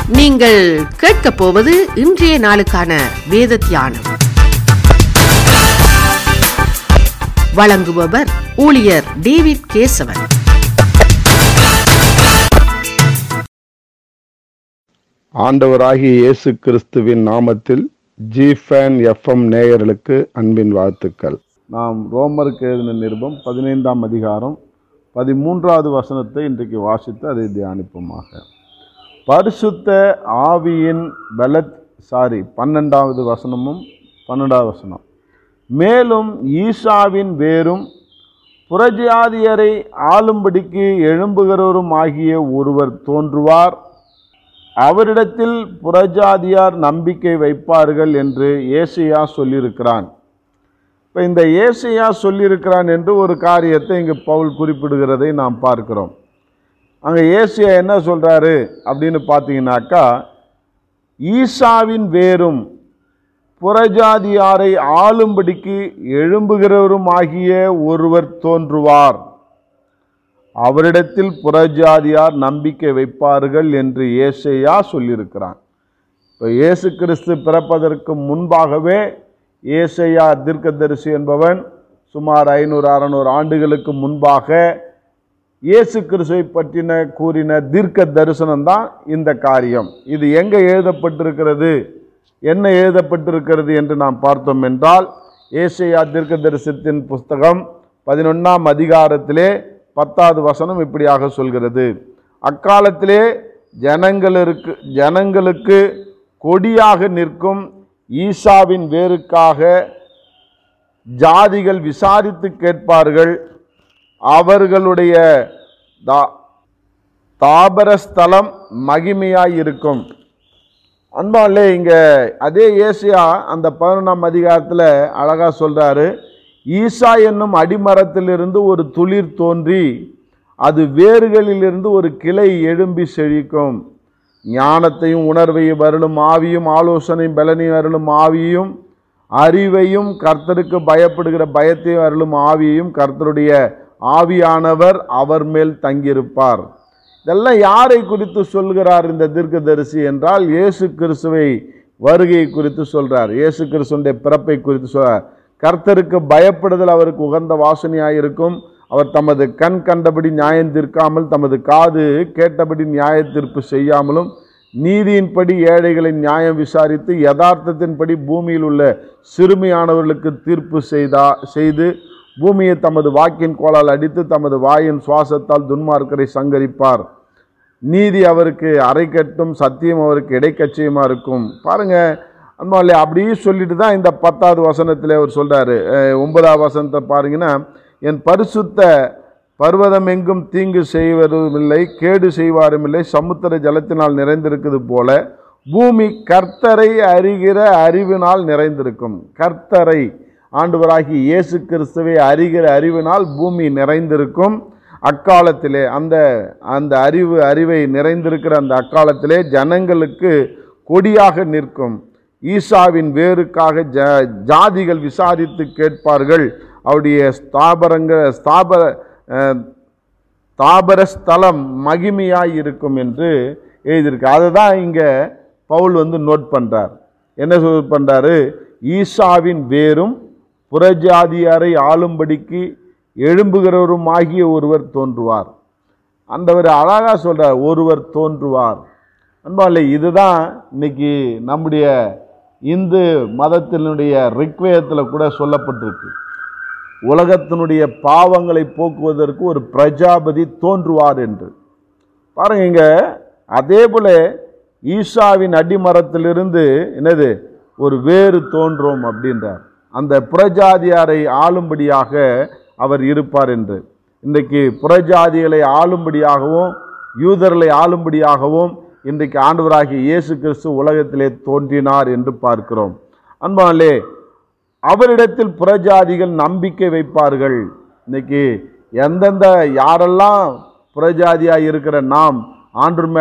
நீங்கள் கேட்கப் போவது இன்றைய நாளுக்கான வேத தியானம் வழங்குபவர் ஊழியர் டேவிட் கேசவன் ஆண்டவராகிய இயேசு கிறிஸ்துவின் நாமத்தில் ஜிஃபேன் எஃப்எம் நேயர்களுக்கு அன்பின் வாழ்த்துக்கள் நாம் ரோமருக்கு எழுதின நிருபம் பதினைந்தாம் அதிகாரம் பதிமூன்றாவது வசனத்தை இன்றைக்கு வாசித்து அதை தியானிப்போமாக பரிசுத்த ஆவியின் பலத் சாரி பன்னெண்டாவது வசனமும் பன்னெண்டாவது வசனம் மேலும் ஈசாவின் வேரும் புறஜாதியரை ஆளும்படிக்கு எழும்புகிறவரும் ஆகிய ஒருவர் தோன்றுவார் அவரிடத்தில் புறஜாதியார் நம்பிக்கை வைப்பார்கள் என்று ஏசையா சொல்லியிருக்கிறான் இப்போ இந்த ஏசையா சொல்லியிருக்கிறான் என்று ஒரு காரியத்தை இங்கு பவுல் குறிப்பிடுகிறதை நாம் பார்க்கிறோம் அங்கே ஏசியா என்ன சொல்கிறாரு அப்படின்னு பார்த்தீங்கன்னாக்கா ஈசாவின் வேரும் புறஜாதியாரை ஆளும்படிக்கு எழும்புகிறவரும் ஆகிய ஒருவர் தோன்றுவார் அவரிடத்தில் புறஜாதியார் நம்பிக்கை வைப்பார்கள் என்று ஏசையா சொல்லியிருக்கிறான் இப்போ இயேசு கிறிஸ்து பிறப்பதற்கு முன்பாகவே ஏசையா தீர்க்கதரிசி என்பவன் சுமார் ஐநூறு அறநூறு ஆண்டுகளுக்கு முன்பாக இயேசு கிறிஸ்துவை பற்றின கூறின தீர்க்க தரிசனம் தான் இந்த காரியம் இது எங்கே எழுதப்பட்டிருக்கிறது என்ன எழுதப்பட்டிருக்கிறது என்று நாம் பார்த்தோம் என்றால் ஏசையா தீர்க்க தரிசனத்தின் புஸ்தகம் பதினொன்றாம் அதிகாரத்திலே பத்தாவது வசனம் இப்படியாக சொல்கிறது அக்காலத்திலே ஜனங்களுக்கு ஜனங்களுக்கு கொடியாக நிற்கும் ஈசாவின் வேருக்காக ஜாதிகள் விசாரித்து கேட்பார்கள் அவர்களுடைய தா தாபரஸ்தலம் மகிமையாய் இருக்கும் அன்பாலே இங்கே அதே ஏசியா அந்த பதினொன்றாம் அதிகாரத்தில் அழகாக சொல்கிறாரு ஈசா என்னும் அடிமரத்திலிருந்து ஒரு துளிர் தோன்றி அது வேர்களிலிருந்து ஒரு கிளை எழும்பி செழிக்கும் ஞானத்தையும் உணர்வையும் அருளும் ஆவியும் ஆலோசனை பலனையும் அருளும் ஆவியும் அறிவையும் கர்த்தருக்கு பயப்படுகிற பயத்தையும் அருளும் ஆவியையும் கர்த்தருடைய ஆவியானவர் அவர் மேல் தங்கியிருப்பார் இதெல்லாம் யாரை குறித்து சொல்கிறார் இந்த தீர்க்கதரிசி என்றால் இயேசு கிறிஸ்துவை வருகையை குறித்து சொல்றார் இயேசு கிறிஸ்துடைய பிறப்பை குறித்து சொல்றார் கர்த்தருக்கு பயப்படுதல் அவருக்கு உகந்த வாசனையாக இருக்கும் அவர் தமது கண் கண்டபடி நியாயம் தீர்க்காமல் தமது காது கேட்டபடி நியாய தீர்ப்பு செய்யாமலும் நீதியின்படி ஏழைகளை நியாயம் விசாரித்து யதார்த்தத்தின்படி பூமியில் உள்ள சிறுமியானவர்களுக்கு தீர்ப்பு செய்தா செய்து பூமியை தமது வாக்கின் கோலால் அடித்து தமது வாயின் சுவாசத்தால் துன்மார்க்கரை சங்கரிப்பார் நீதி அவருக்கு அரைக்கட்டும் சத்தியம் அவருக்கு இடைக்கட்சியமா இருக்கும் பாருங்க அன்பாலே அப்படியே சொல்லிட்டு தான் இந்த பத்தாவது வசனத்தில் அவர் சொல்றாரு அஹ் ஒன்பதாவது வசனத்தை பாருங்கன்னா என் பரிசுத்த பர்வதம் எங்கும் தீங்கு செய்வதும் இல்லை கேடு செய்வாரும் இல்லை சமுத்திர ஜலத்தினால் நிறைந்திருக்குது போல பூமி கர்த்தரை அறிகிற அறிவினால் நிறைந்திருக்கும் கர்த்தரை ஆண்டவராகி இயேசு கிறிஸ்துவை அறிகிற அறிவினால் பூமி நிறைந்திருக்கும் அக்காலத்திலே அந்த அந்த அறிவு அறிவை நிறைந்திருக்கிற அந்த அக்காலத்திலே ஜனங்களுக்கு கொடியாக நிற்கும் ஈசாவின் வேருக்காக ஜ ஜாதிகள் விசாரித்து கேட்பார்கள் அவருடைய ஸ்தாபரங்க ஸ்தாபர அஹ், தாபர ஸ்தலம் மகிமையாய் இருக்கும் என்று எழுதியிருக்கு அதை தான் இங்கே பவுல் வந்து நோட் பண்ணுறார் என்ன சொல் பண்ணுறாரு ஈசாவின் வேரும் புறஜாதியாரை ஆளும்படிக்கு எழும்புகிறவரும் ஆகிய ஒருவர் தோன்றுவார் அந்தவர் அழகாக சொல்றார் ஒருவர் தோன்றுவார் அன்பாலே இதுதான் இன்னைக்கு நம்முடைய இந்து மதத்தினுடைய ரிக்வேதத்தில் கூட சொல்லப்பட்டிருக்கு உலகத்தினுடைய பாவங்களை போக்குவதற்கு ஒரு பிரஜாபதி தோன்றுவார் என்று பாருங்க இங்க அதே போல ஈசாவின் அடிமரத்திலிருந்து என்னது ஒரு வேறு தோன்றும் அப்படின்றார் அந்த புறஜாதியாரை ஆளும்படியாக அவர் இருப்பார் என்று இன்றைக்கு புறஜாதிகளை ஆளும்படியாகவும் யூதர்களை ஆளும்படியாகவும் இன்றைக்கு ஆண்டவராகிய இயேசு கிறிஸ்து உலகத்திலே தோன்றினார் என்று பார்க்கிறோம் அன்பாலே அவரிடத்தில் புறஜாதிகள் நம்பிக்கை வைப்பார்கள் இன்னைக்கு எந்தெந்த யாரெல்லாம் புறஜாதியாக இருக்கிற நாம் ஆண்டு